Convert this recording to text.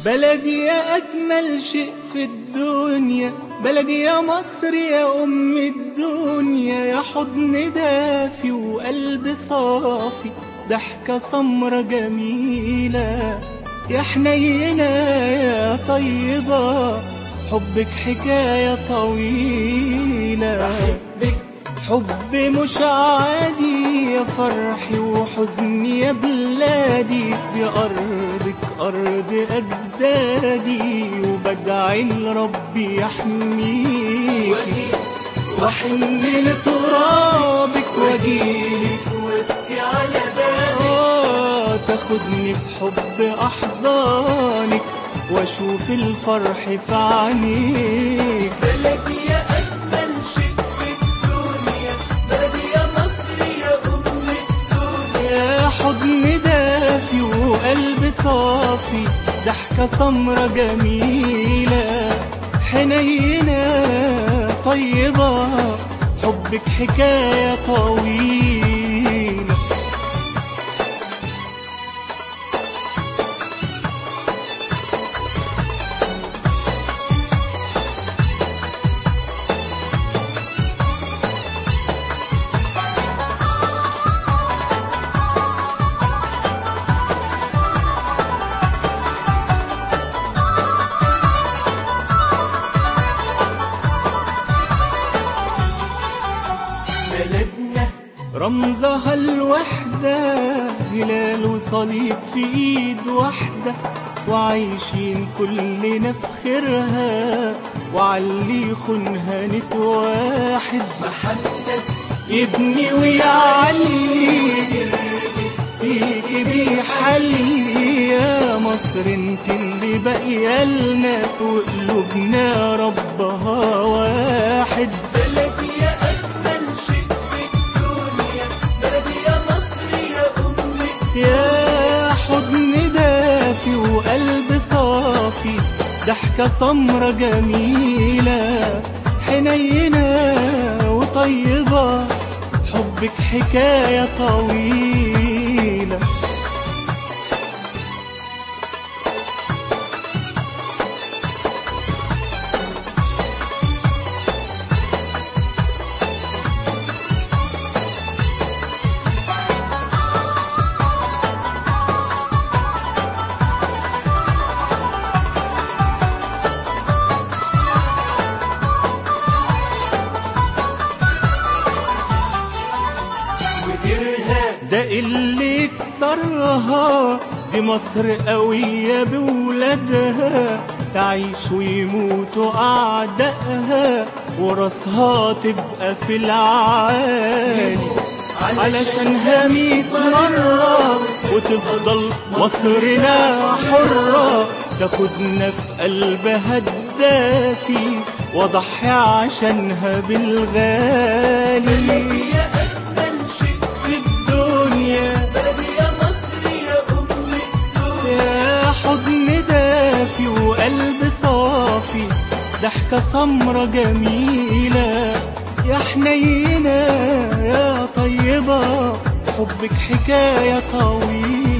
بلدي يا أجمل شيء في الدنيا بلدي يا مصر يا أم الدنيا يا حضن دافي وقلب صافي ضحكة سمرة جميلة يا حنينة يا طيبة حبك حكاية طويلة بحبك حب مش عادي يا فرحي وحزني يا بلادي دي أرضك أرض أجدادي وبدعي لربي يحميك واجيك وأحن لترابك وأجيلك وابكي على بابك آه تاخدني بحب أحضانك وأشوف الفرح في عينيك بلدي يا أجمل شيء في الدنيا بلدي يا مصر يا أم الدنيا يا حضن دافي وقلب صافي ضحكة سمرة جميلة حنينة طيبة حبك حكاية طويلة بلدنا رمزها الوحدة هلال وصليب في ايد واحدة وعايشين كلنا في خيرها وعلي يخونها نتواحد محمد يبني ويعلي يرقص فيك بيحلي يا مصر انت اللي باقيه لنا وقلوبنا ربها واحد بلدي يا أجمل شيء في الدنيا بلدي يا مصر يا أم الدنيا يا حضن دافي وقلب صافي ضحكة سمرة جميلة حنينة وطيبة حبك حكاية طويلة وإرهاب ده اللي كسرها دي مصر قوية بولادها تعيش ويموتوا أعدائها وراسها تبقى في العالي علشانها ميت مرة وتفضل مصرنا حرة تاخدنا في قلبها الدافي وضحي عشانها بالغالي يا أجمل شيء في الدنيا بلدي يا مصر يا أم الدنيا يا حضن دافي وقلب صافي ضحكة سمرة جميلة يا حنينة يا طيبة حبك حكاية طويلة